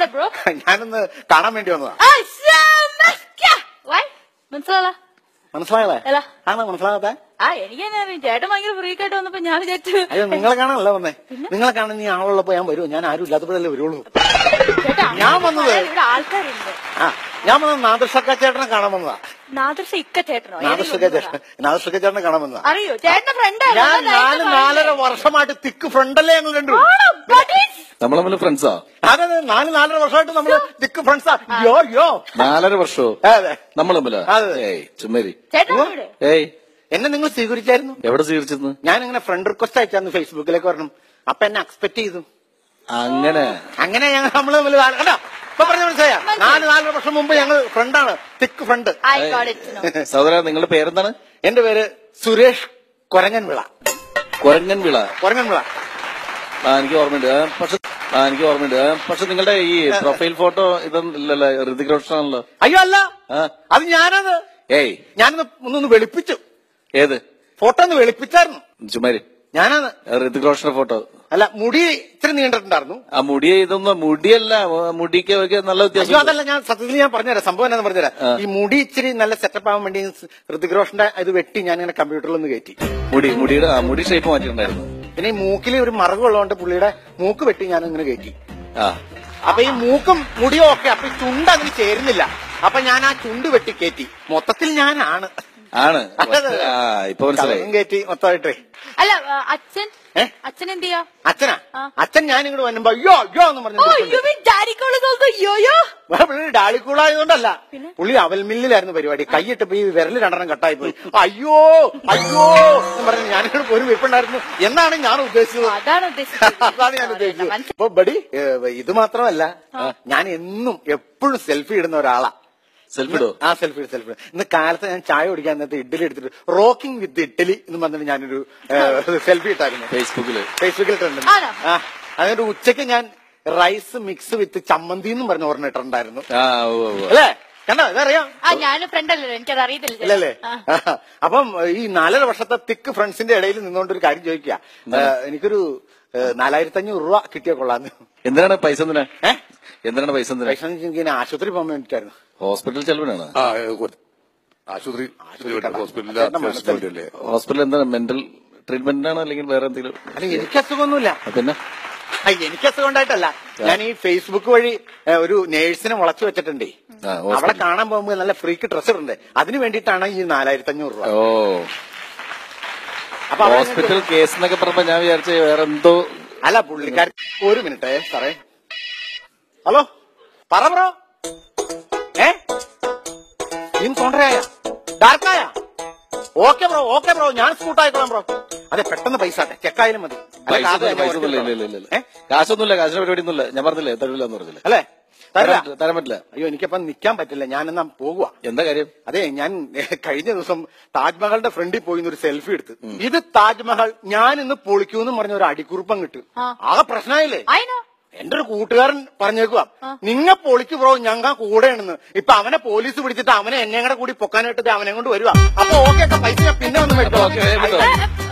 എവിടെ ബ്രോ ഞാനൊന്ന് കാണാൻ വേണ്ടി വന്നതാ വൈ മനസ്സിലാള മനസ്സിലായല്ലേ അല്ല. ആണോ മനസ്സിലാകാത്ത ആ എനിക്ക് തന്നെ അറിയാം ചേട്ടൻ ഭയങ്കര ഫ്രീക്ക് ആയിട്ട് വന്നപ്പോ ഞാൻ വിചാരിച്ചു അയ്യോ നിങ്ങളെ കാണാനല്ല വന്നേ നിങ്ങളെ കാണാൻ നീ ആളുള്ളപ്പോ ഞാൻ വരുമോ ഞാൻ ആരും ഇല്ലാത്തപ്പോഴല്ലേ വരുള്ളൂ ചേട്ടാ ഞാൻ വന്നത് പറയാൻ ഇവിടെ ആൾക്കാരുണ്ട് ആ ഞാൻ വന്നത് നാദർഷക്ക ചേട്ടനെ കാണാൻ വന്നതാ നാദർശ ഇക്ക ചേട്ടനോ നാദർഷക്ക ചേട്ടൻ നാദർഷക്ക ചേട്ടനെ കാണാൻ വന്നതാ അറിയോ ചേട്ടന്റെ ഫ്രണ്ട് ഞാൻ നാല് നാലര വർഷമായിട്ട് തിക്ക് ഫ്രണ്ടല്ലേ ഞങ്ങൾ രണ്ടു നമ്മൾ തമ്മിൽ ഫ്രണ്ട്സാ അതെ അതെ നാല് നാലര വർഷമായിട്ട് നമ്മള് തിക്ക് ഫ്രണ്ട്സാ യോ യോ നാലര വർഷോ അതെ നമ്മൾ തമ്മിലാ അതെ. ഏയ് ചുമരി ചേട്ടൻ ഇവിടെ ഏയ് എന്നെ നിങ്ങൾ സ്വീകരിച്ചായിരുന്നു എവിടെ സ്വീകരിച്ചെന്ന് ഞാൻ ഇങ്ങനെ ഫ്രണ്ട് റിക്വസ്റ്റ് അയച്ചാന്ന് ഫേസ്ബുക്കിലേക്ക് പറഞ്ഞു അപ്പൊ എന്നെ എക്സ്പെക്ട് ചെയ്തു അങ്ങനെ അങ്ങനെ ഞങ്ങൾ നമ്മൾ തമ്മിൽ നാല്- കണ്ടോ ഇപ്പൊ പറഞ്ഞ മനസ്സിലായ നാല് നാലര വർഷം മുമ്പ് ഞങ്ങൾ ഫ്രണ്ടാണ് thick friend I got it സഹോദര നിങ്ങളുടെ പേരെന്താണ് എന്റെ പേര് സുരേഷ് കൊരങ്ങൻവിള കൊരങ്ങൻ വിള കൊരങ്ങൻവിള ആ എനിക്ക് ഓർമ്മയുണ്ട് ആ, പക്ഷെ ആ എനിക്ക് ഓർമ്മയുണ്ട് ആ, പക്ഷെ നിങ്ങളുടെ ഈ പ്രൊഫൈൽ ഫോട്ടോ ഇതൊന്നുമില്ലല്ലോ ഋതിക് റോഷൻ ആണല്ലോ അയ്യോ അല്ല ആ അത് ഞാനത് ഏയ് ഞാനൊന്ന് ഒന്നൊന്ന് വെളുപ്പിച്ചു ഏത് ഫോട്ടോ ഒന്ന് വെളുപ്പിച്ചായിരുന്നു ചുമരി ഞാനാണ് ഋതിക് റോഷന്റെ ഫോട്ടോ അല്ല മുടി ഇത്തിരി നീണ്ടിട്ടുണ്ടായിരുന്നു ആ മുടി ഇതൊന്നും മുടിയല്ല ആ, മുടിക്ക് ഒക്കെ നല്ല അയ്യോ വ്യത്യാസം അതല്ല ഞാൻ സത്യത്തിൽ ഞാൻ പറഞ്ഞുതരാം സംഭവം എന്നാന്ന് പറഞ്ഞുതരാം ഈ മുടി ഇച്ചിരി നല്ല സെറ്റപ്പ് ആവാൻ വേണ്ടി ഋതിക് റോഷന്റെ ഇത് വെട്ടി ഞാൻ ഇങ്ങനെ കമ്പ്യൂട്ടറിൽ ഒന്ന് കയറ്റി മുടി മുടിയുടെ ആ മുടി ഷേപ്പ് മാറ്റിയിട്ടുണ്ടായിരുന്നു പിന്നെ ഈ മൂക്കിൽ ഒരു മറകുള്ളതുകൊണ്ട് പുള്ളിയുടെ മൂക്ക് വെട്ടി ഞാൻ ഇങ്ങനെ കയറ്റി ആ അപ്പൊ ഈ മൂക്കും മുടിയും ഒക്കെ അപ്പൊ ഈ ചുണ്ട് അതിന് ചേരുന്നില്ല അപ്പൊ ഞാൻ ആ ചുണ്ട് വെട്ടി കയറ്റി മൊത്തത്തിൽ ഞാനാണ് ആണ് അതെ, അതെ. ആ ഇപ്പൊ മനസ്സിലായി കളറും കയറ്റി മൊത്തമായിട്ടേ അല്ല ആ, അച്ഛൻ ഏ? അച്ഛൻ എന്ത് ചെയ്യാ അച്ഛനാ ആ. അച്ഛൻ ഞാൻ ഇങ്ങോട്ട് വന്നുമ്പോ അയ്യോ അയ്യോ എന്ന് ഓ പറഞ്ഞു you mean daddy college also yo yo പുള്ളി ഡാളിക്കൂളായതുകൊണ്ടല്ല പിന്നെ? പുള്ളി അവൽമില്ലിലായിരുന്നു പരിപാടി കൈയിട്ടപ്പോ ഈ വിരല് രണ്ടെണ്ണം കട്ടായി പോയി അയ്യോ അയ്യോ എന്ന് പറഞ്ഞു ഞാനിവിടെ ഒരു വിപ്പുണ്ടായിരുന്നു എന്നാണ് ഞാൻ ഉദ്ദേശിച്ചത് അതാണ് ഉദ്ദേശിച്ചത് അതാണ് ഞാൻ ഉദ്ദേശിച്ചത് ഇപ്പൊ ബഡി ഏ, ഇത് മാത്രമല്ല ഞാൻ എന്നും എപ്പോഴും സെൽഫി ഇടുന്ന ഒരാളാ സെൽഫി ഇടോ ആ സെൽഫി സെൽഫി ഇന്ന് കാലത്ത് ഞാൻ ചായ കുടിക്കാൻ നേരത്തെ ഇഡ്ഡലി എടുത്തിട്ട് റോക്കിംഗ് വിത്ത് ഇഡ്ഡലി എന്ന് പറഞ്ഞിട്ട് ഞാനൊരു സെൽഫി ഇട്ടായിരുന്നു ഫേസ്ബുക്കില് ഫേസ്ബുക്കിൽ ഇട്ടിട്ടുണ്ട് ആണോ? ആ അതിന്റെ ഉച്ചയ്ക്ക് ഞാൻ റൈസ് മിക്സ് വിത്ത് ചമ്മന്തി എന്നും പറഞ്ഞ് ഒരെണ്ണം ഇട്ടിട്ടുണ്ടായിരുന്നു ആ ഓ ഓ അല്ലേ കണ്ടോ ഇതറിയാം ആ ഞാനും ഫ്രണ്ട് അല്ലല്ലോ എനിക്കത് അറിയത്തില്ല ചേട്ടാ. ഇല്ലല്ലേ ആ. അപ്പം ഈ നാലര വർഷത്തെ തിക്ക് ഫ്രണ്ട്സിന്റെ ഇടയിൽ നിന്നുകൊണ്ട് ഒരു കാര്യം ചോദിക്കുക എനിക്കൊരു നാലായിരത്തി അഞ്ഞൂറ് രൂപ കിട്ടിയ കൊള്ളാന്ന് എന്തിനാണ് പൈസ എന്തിനാ ഏഹ് എന്തിനാണ് പൈസ എന്തിനാ പൈസ എന്ന് വെച്ചാൽ എനിക്ക് ഇങ്ങനെ ആശുപത്രി പോകാൻ വേണ്ടിട്ടായിരുന്നു ഹോസ്പിറ്റൽ ചെലവിനാണ് ആ ഏ, കൊ- ആശുപത്രി ഹോസ്പിറ്റലിലെ ചേട്ടൻ അത്യാവശ്യം ജോലിയല്ലേ ഹോസ്പിറ്റൽ എന്താണ് മെന്റൽ ട്രീറ്റ്മെന്റിനാണ് അല്ലെങ്കിൽ വേറെ എന്തെങ്കിലും അല്ല എനിക്ക് അസുഖമൊന്നുമില്ല ആ, പിന്നെ ആ, എനിക്ക് അസുഖം ഉണ്ടായിട്ടല്ല ഞാൻ ഈ ഫേസ്ബുക്ക് വഴി ഏ, ഒരു നേഴ്സിനെ മുളച്ചു വെച്ചിട്ടുണ്ടേ ആ, അവളെ ഹോസ്പിറ്റൽ. കാണാൻ പോകുമ്പോൾ നല്ല ഫ്രീക്ക് ഡ്രസ് ഇടണ്ടേ അതിന് വേണ്ടിയിട്ടാണ് ഈ നാലായിരത്തി അഞ്ഞൂറ് രൂപ ഓ അപ്പൊ അവളെ ഞാൻ ഹോസ്പിറ്റൽ കേസ് എന്നൊക്കെ പറഞ്ഞപ്പോ ഞാൻ വിചാരിച്ച വേറെ എന്തോ അല്ല പുള്ളിക്കാരൻ ഒരു മിനിറ്റ് സാറേ ഹലോ പറ ബ്രോ ഏ ടീം കോൺട്രായ ഡാർക്കായ ഓക്കെ ബ്രോ ഓക്കെ ബ്രോ ഞാൻ സ്കൂട്ടായിക്കോളാം ബ്രോ അതെ പെട്ടെന്ന് പൈസ ആട്ടെ ചെക്കായാലും മതി അല്ല, പൈസ കാശ് ഒന്നുമില്ല, തന്നെ പൈസ ഒന്നുമില്ല ഇല്ല ഇല്ല ഇല്ല ഏ? കാശൊന്നുമില്ല കാശിന്റെ പരിപാടി ഒന്നുമില്ല ഞാൻ പറഞ്ഞില്ലേ തരില്ല എന്ന് പറഞ്ഞില്ലേ അല്ലേ തരാൻ തരില്ല. പറ്റില്ല, തരാൻ പറ്റില്ല അയ്യോ എനിക്കപ്പം നിക്കാൻ പറ്റില്ല ഞാൻ എന്നാ പോകുക എന്താ കാര്യം അതെ ഞാൻ കഴിഞ്ഞ ദിവസം താജ്മഹലിന്റെ ഫ്രണ്ടിൽ പോയി ഒരു സെൽഫി എടുത്ത് ഇത് താജ്മഹൽ ഞാൻ ഇന്ന് പൊളിക്കൂന്ന് പറഞ്ഞ ഒരു അടിക്കുറിപ്പം കിട്ടും ആ. ആകെ പ്രശ്നമായില്ലേ അയിനോ എന്റെ ഒരു കൂട്ടുകാരൻ പറഞ്ഞേക്കുക നിങ്ങ പൊളിക്ക് ബ്രോ ഞങ്ങ കൂടെയാണെന്ന് ഇപ്പൊ അവനെ പോലീസ് പിടിച്ചിട്ട് അവനെ എന്നെ കൂടെ കൂടി പൊക്കാനായിട്ട് ദേ അവനെ കൊണ്ട് വരുക അപ്പൊ ഓക്കെ പൈസ ഞാൻ പിന്നെ ഒന്ന് അപ്പൊ ഓക്കേ, വിട്ടോ. മേടിച്ചോ